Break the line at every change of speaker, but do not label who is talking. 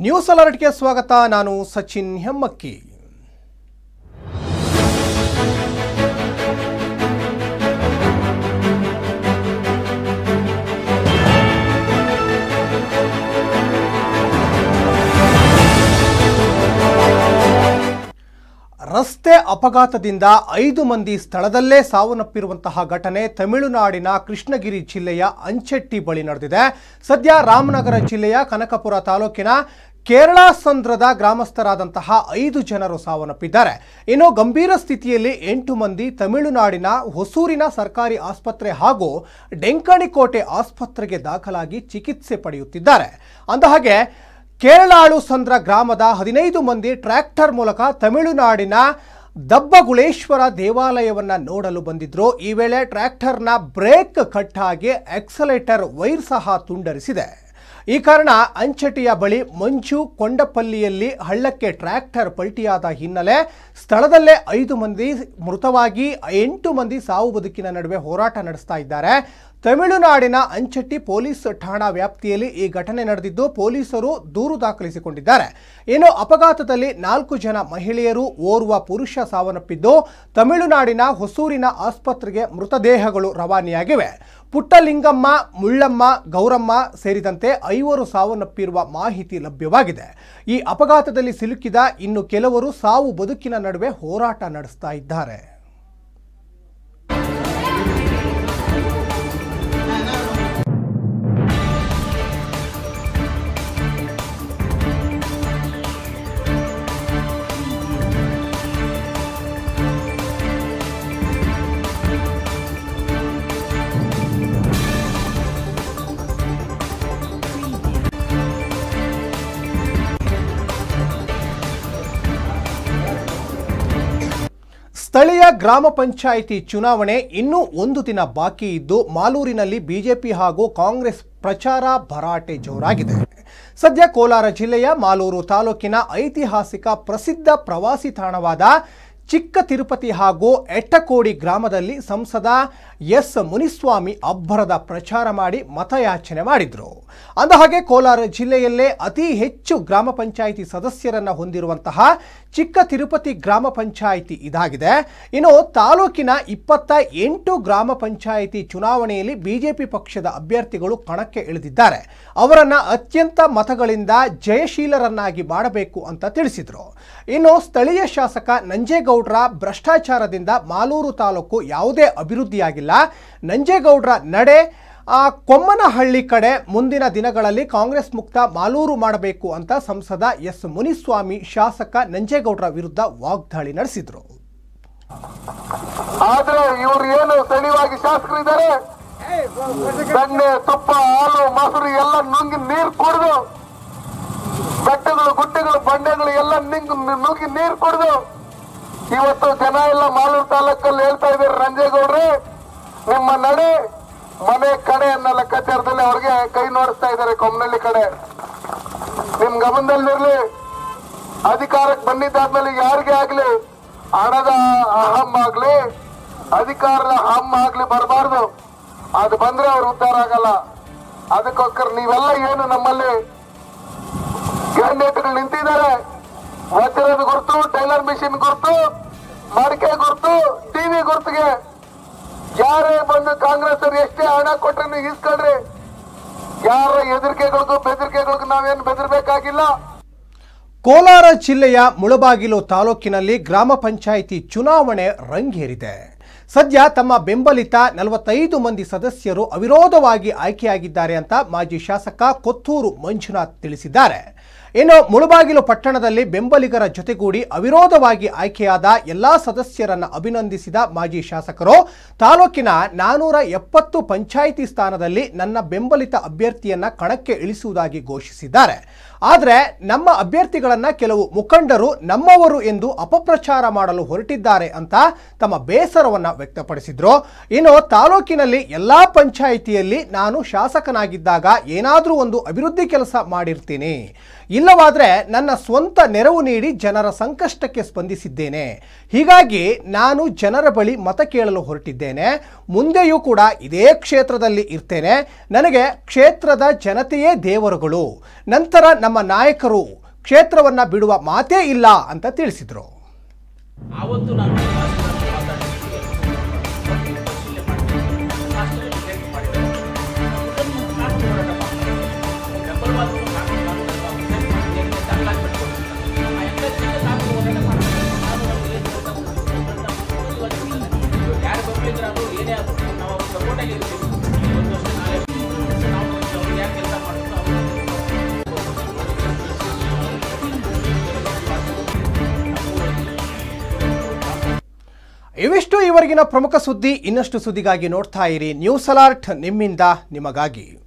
news ಅಲರ್ಟ್ಗೆ ಸ್ವಾಗತ ನಾನು ಸಚಿನ್ ಹೆಮ್ಮಕ್ಕಿ ರಸ್ತೆ ಅಪಘಾತದಿಂದ ಐದು ಮಂದಿ ಸ್ಥಳದಲ್ಲೇ ಸಾವನ್ನಪ್ಪಿರುವಂತಹ ಘಟನೆ ತಮಿಳುನಾಡಿನ ಕೃಷ್ಣಗಿರಿ ಜಿಲ್ಲೆಯ ಅಂಚೆಟ್ಟಿ ಬಳಿ ನಡೆದಿದೆ ಸದ್ಯ ರಾಮನಗರ ಜಿಲ್ಲೆಯ ಕನಕಪುರ ತಾಲೂಕಿನ ಕೇರಳ ಸಂದ್ರದ ಗ್ರಾಮಸ್ಥರಾದಂತಹ ಐದು ಜನರು ಸಾವನ್ನಪ್ಪಿದ್ದಾರೆ ಇನ್ನು ಗಂಭೀರ ಸ್ಥಿತಿಯಲ್ಲಿ ಎಂಟು ಮಂದಿ ತಮಿಳುನಾಡಿನ ಹೊಸೂರಿನ ಸರ್ಕಾರಿ ಆಸ್ಪತ್ರೆ ಹಾಗೂ ಡೆಂಕಣಿಕೋಟೆ ಆಸ್ಪತ್ರೆಗೆ ದಾಖಲಾಗಿ ಚಿಕಿತ್ಸೆ ಪಡೆಯುತ್ತಿದ್ದಾರೆ ಅಂದಹಾಗೆ ಕೇರಳಾಳು ಸಂದ್ರ ಗ್ರಾಮದ ಹದಿನೈದು ಮಂದಿ ಟ್ರ್ಯಾಕ್ಟರ್ ಮೂಲಕ ತಮಿಳುನಾಡಿನ ದಬ್ಬಗುಳೇಶ್ವರ ದೇವಾಲಯವನ್ನ ನೋಡಲು ಬಂದಿದ್ರು ಈ ವೇಳೆ ಟ್ರ್ಯಾಕ್ಟರ್ನ ಬ್ರೇಕ್ ಕಟ್ಟಾಗಿ ಎಕ್ಸಲೇಟರ್ ವೈರ್ ಸಹ ತುಂಡರಿಸಿದೆ ಈ ಕಾರಣ ಅಂಚಟಿಯ ಬಳಿ ಮಂಚು ಕೊಂಡಪಲ್ಲಿಯಲ್ಲಿ ಹಳ್ಳಕ್ಕೆ ಟ್ರ್ಯಾಕ್ಟರ್ ಪಲ್ಟಿಯಾದ ಹಿನ್ನೆಲೆ ಸ್ಥಳದಲ್ಲೇ ಐದು ಮಂದಿ ಮೃತವಾಗಿ ಎಂಟು ಮಂದಿ ಸಾವು ಬದುಕಿನ ನಡುವೆ ಹೋರಾಟ ನಡೆಸ್ತಾ ಇದ್ದಾರೆ ತಮಿಳುನಾಡಿನ ಅಂಚಟ್ಟಿ ಪೊಲೀಸ್ ಠಾಣಾ ವ್ಯಾಪ್ತಿಯಲ್ಲಿ ಈ ಘಟನೆ ನಡೆದಿದ್ದು ಪೊಲೀಸರು ದೂರು ದಾಖಲಿಸಿಕೊಂಡಿದ್ದಾರೆ ಇನ್ನು ಅಪಘಾತದಲ್ಲಿ ನಾಲ್ಕು ಜನ ಮಹಿಳೆಯರು ಓರ್ವ ಪುರುಷ ಸಾವನ್ನಪ್ಪಿದ್ದು ತಮಿಳುನಾಡಿನ ಹೊಸೂರಿನ ಆಸ್ಪತ್ರೆಗೆ ಮೃತದೇಹಗಳು ರವಾನೆಯಾಗಿವೆ ಪುಟ್ಟಲಿಂಗಮ್ಮ ಮುಳ್ಳಮ್ಮ ಗೌರಮ್ಮ ಸೇರಿದಂತೆ ಐವರು ಸಾವನ್ನಪ್ಪಿರುವ ಮಾಹಿತಿ ಲಭ್ಯವಾಗಿದೆ ಈ ಅಪಘಾತದಲ್ಲಿ ಸಿಲುಕಿದ ಇನ್ನು ಕೆಲವರು ಸಾವು ಬದುಕಿನ ನಡುವೆ ಹೋರಾಟ ನಡೆಸ್ತಾ ಇದ್ದಾರೆ ಸ್ಥಳೀಯ ಗ್ರಾಮ ಪಂಚಾಯಿತಿ ಚುನಾವಣೆ ಇನ್ನೂ ಒಂದು ದಿನ ಬಾಕಿ ಇದ್ದು ಮಾಲೂರಿನಲ್ಲಿ ಬಿಜೆಪಿ ಹಾಗೂ ಕಾಂಗ್ರೆಸ್ ಪ್ರಚಾರ ಭರಾಟೆ ಜೋರಾಗಿದೆ ಸದ್ಯ ಕೋಲಾರ ಜಿಲ್ಲೆಯ ಮಾಲೂರು ತಾಲೂಕಿನ ಐತಿಹಾಸಿಕ ಪ್ರಸಿದ್ಧ ಪ್ರವಾಸಿ ತಾಣವಾದ ಚಿಕ್ಕ ತಿರುಪತಿ ಹಾಗೂ ಎಟ್ಟಕೋಡಿ ಗ್ರಾಮದಲ್ಲಿ ಸಂಸದ ಎಸ್ ಮುನಿಸ್ವಾಮಿ ಅಬ್ಬರದ ಪ್ರಚಾರ ಮಾಡಿ ಮತಯಾಚನೆ ಮಾಡಿದ್ರು ಅಂದಹಾಗೆ ಕೋಲಾರ ಜಿಲ್ಲೆಯಲ್ಲೇ ಅತಿ ಹೆಚ್ಚು ಗ್ರಾಮ ಪಂಚಾಯಿತಿ ಸದಸ್ಯರನ್ನ ಹೊಂದಿರುವಂತಹ ಚಿಕ್ಕ ತಿರುಪತಿ ಗ್ರಾಮ ಪಂಚಾಯಿತಿ ಇದಾಗಿದೆ ಇನ್ನು ತಾಲೂಕಿನ ಇಪ್ಪತ್ತ ಎಂಟು ಗ್ರಾಮ ಪಂಚಾಯಿತಿ ಚುನಾವಣೆಯಲ್ಲಿ ಬಿಜೆಪಿ ಪಕ್ಷದ ಅಭ್ಯರ್ಥಿಗಳು ಕಣಕ್ಕೆ ಇಳಿದಿದ್ದಾರೆ ಅವರನ್ನ ಅತ್ಯಂತ ಮತಗಳಿಂದ ಜಯಶೀಲರನ್ನಾಗಿ ಮಾಡಬೇಕು ಅಂತ ತಿಳಿಸಿದ್ರು ಇನ್ನು ಸ್ಥಳೀಯ ಶಾಸಕ ನಂಜೇಗೌಡರ ಭ್ರಷ್ಟಾಚಾರದಿಂದ ಮಾಲೂರು ತಾಲೂಕು ಯಾವುದೇ ಅಭಿವೃದ್ಧಿಯಾಗಿಲ್ಲ ನಂಜೇಗೌಡರ ನಡೆ ಆ ಕೊಮ್ಮನಹಳ್ಳಿ ಕಡೆ ಮುಂದಿನ ದಿನಗಳಲ್ಲಿ ಕಾಂಗ್ರೆಸ್ ಮುಕ್ತ ಮಾಲೂರು ಮಾಡಬೇಕು ಅಂತ ಸಂಸದ ಎಸ್ ಮುನಿಸ್ವಾಮಿ ಶಾಸಕ ನಂಜೇಗೌಡರ ವಿರುದ್ಧ ವಾಗ್ದಾಳಿ ನಡೆಸಿದ್ರು
ಆದ್ರೆ ಇವ್ರು ಏನು ಸ್ಥಳೀಯವಾಗಿ ಶಾಸಕರಿದ್ದಾರೆ ಬೆಣ್ಣೆ ತುಪ್ಪ ಹಾಲು ಮೊಸರು ಎಲ್ಲ ನುಂಗಿ ನೀರು ಕುಡಿದು ಬೆಟ್ಟಗಳು ಗುಡ್ಡೆಗಳು ಬಂಡೆಗಳು ಎಲ್ಲ ನಿಂಗ್ ನುಗ್ಗಿ ನೀರು ಕುಡಿದು ಇವತ್ತು ಜನ ಎಲ್ಲ ಮಾಲೂರು ತಾಲೂಕಲ್ಲಿ ಹೇಳ್ತಾ ಇದ್ದಾರೆ ರಂಜೇಗೌಡ್ರೆ ನಿಮ್ಮ ನಡೆ ಮನೆ ಕಡೆ ಅನ್ನೋ ಲೆಕ್ಕಾಚಾರದಲ್ಲಿ ಅವ್ರಿಗೆ ಕೈ ನೋಡಿಸ್ತಾ ಇದ್ದಾರೆ ಕೊಮ್ಮನಹಳ್ಳಿ ಕಡೆ ನಿಮ್ ಗಮನದಲ್ಲಿರ್ಲಿ ಅಧಿಕಾರಕ್ಕೆ ಬಂದಿದ್ದಾದ್ಮೇಲೆ ಯಾರಿಗೇ ಆಗ್ಲಿ ಹಣದ ಅಹಂ ಆಗ್ಲಿ ಅಧಿಕಾರದ ಅಹಂ ಆಗ್ಲಿ ಬರಬಾರ್ದು ಅದು ಬಂದ್ರೆ ಅವ್ರು ಉದ್ಧಾರ ಆಗಲ್ಲ ಅದಕ್ಕೋಸ್ಕರ ನೀವೆಲ್ಲ ಏನು ನಮ್ಮಲ್ಲಿ ಕ್ಯಾಂಡಿಡೇಟ್ಗಳು ನಿಂತಿದ್ದಾರೆ ವಜ್ರದ ಗುರುತು ಟೈಲರ್ ಮಿಷಿನ್ ಗುರುತು ಮಡಿಕೆ ಗುರುತು ಟಿವಿ ಗುರುತಿಗೆ ಯಾರೇ ಬಂದು ಕಾಂಗ್ರೆಸ್ ಅವ್ರು ಎಷ್ಟೇ ಹಣ ಕೊಟ್ಟರು ಇಸ್ಕೊಳ್ರಿ ಯಾರ ಹೆದರಿಕೆಗಳಿಗೂ ಬೆದರಿಕೆಗಳಿಗೂ ನಾವೇನು ಬೆದರ್ಬೇಕಾಗಿಲ್ಲ
ಕೋಲಾರ ಜಿಲ್ಲೆಯ ಮುಳಬಾಗಿಲು ತಾಲೂಕಿನಲ್ಲಿ ಗ್ರಾಮ ಪಂಚಾಯಿತಿ ಚುನಾವಣೆ ರಂಗೇರಿದೆ ಸದ್ಯ ತಮ್ಮ ಬೆಂಬಲಿತ ನಲವತ್ತೈದು ಮಂದಿ ಸದಸ್ಯರು ಅವಿರೋಧವಾಗಿ ಆಯ್ಕೆಯಾಗಿದ್ದಾರೆ ಅಂತ ಮಾಜಿ ಶಾಸಕ ಕೊತ್ತೂರು ಮಂಜುನಾಥ್ ತಿಳಿಸಿದ್ದಾರೆ ಇನ್ನು ಮುಳಬಾಗಿಲು ಪಟ್ಟಣದಲ್ಲಿ ಬೆಂಬಲಿಗರ ಜೊತೆಗೂಡಿ ಅವಿರೋಧವಾಗಿ ಆಯ್ಕೆಯಾದ ಎಲ್ಲಾ ಸದಸ್ಯರನ್ನ ಅಭಿನಂದಿಸಿದ ಮಾಜಿ ಶಾಸಕರು ತಾಲೂಕಿನ ನಾನೂರ ಎಪ್ಪತ್ತು ಪಂಚಾಯಿತಿ ಸ್ಥಾನದಲ್ಲಿ ನನ್ನ ಬೆಂಬಲಿತ ಅಭ್ಯರ್ಥಿಯನ್ನ ಕಣಕ್ಕೆ ಇಳಿಸುವುದಾಗಿ ಘೋಷಿಸಿದ್ದಾರೆ ಆದರೆ ನಮ್ಮ ಅಭ್ಯರ್ಥಿಗಳನ್ನ ಕೆಲವು ಮುಖಂಡರು ನಮ್ಮವರು ಎಂದು ಅಪಪ್ರಚಾರ ಮಾಡಲು ಹೊರಟಿದ್ದಾರೆ ಅಂತ ತಮ್ಮ ಬೇಸರವನ್ನ ವ್ಯಕ್ತಪಡಿಸಿದ್ರು ಇನ್ನು ತಾಲೂಕಿನಲ್ಲಿ ಎಲ್ಲಾ ಪಂಚಾಯಿತಿಯಲ್ಲಿ ನಾನು ಶಾಸಕನಾಗಿದ್ದಾಗ ಏನಾದರೂ ಒಂದು ಅಭಿವೃದ್ಧಿ ಕೆಲಸ ಮಾಡಿರ್ತೀನಿ ಇಲ್ಲ ಇಲ್ಲವಾದರೆ ನನ್ನ ಸ್ವಂತ ನೆರವು ನೀಡಿ ಜನರ ಸಂಕಷ್ಟಕ್ಕೆ ಸ್ಪಂದಿಸಿದ್ದೇನೆ ಹೀಗಾಗಿ ನಾನು ಜನರ ಬಳಿ ಮತ ಕೇಳಲು ಹೊರಟಿದ್ದೇನೆ ಮುಂದೆಯೂ ಕೂಡ ಇದೇ ಕ್ಷೇತ್ರದಲ್ಲಿ ಇರ್ತೇನೆ ನನಗೆ ಕ್ಷೇತ್ರದ ಜನತೆಯೇ ದೇವರುಗಳು ನಂತರ ನಮ್ಮ ನಾಯಕರು ಕ್ಷೇತ್ರವನ್ನ ಬಿಡುವ ಮಾತೇ ಇಲ್ಲ ಅಂತ ತಿಳಿಸಿದರು
ಆವತ್ತು ನಾನು ಮಾತಾಡಿದ್ದು ಪರಿಶೀಲನೆ ಮಾಡಿ ರಾಷ್ಟ್ರದಲ್ಲಿ ಭೇಟಿ ಮಾಡಿದೆ ಇದನ್ನು ಕಾನೂನು ಹೋರಾಟ ಮಾಡ್ತಾರೆ ಬೆಂಬಲವಾದ ಕಾನೂನು ಕಾನೂನು ಏನಿದೆ ದಾಖಲಾತಿ ಪಡ್ಕೊಂಡಿರ್ತಾರೆ ಆ ಎಲ್ಲ ಚಿಕ್ಕ ಕಾನೂನು ಹೋರಾಟ ಮಾಡ್ತಾರೆ ಕಾನೂನು ಏನು ಯಾರು ಬರಲಿದ್ರೆ ಅದು ಏನೇ ಆದರೂ ನಾವು ಅವ್ರ ಸಪೋರ್ಟಾಗಿ ಇರ್ತೀವಿ ಈ ಒಂದು ವರ್ಷ ನಾಳೆ ನಾವು ಅವ್ರು ಯಾಕೆ ಕೆಲಸ ಮಾಡ್ತೀವಿ ಅವರು
ಇವಿಷ್ಟು ಇವರೆಗಿನ ಪ್ರಮುಖ ಸುದ್ದಿ ಇನ್ನಷ್ಟು ಸುದ್ದಿಗಾಗಿ ನೋಡ್ತಾ ಇರಿ ನ್ಯೂಸ್ ಅಲರ್ಟ್ ನಿಮ್ಮಿಂದ ನಿಮಗಾಗಿ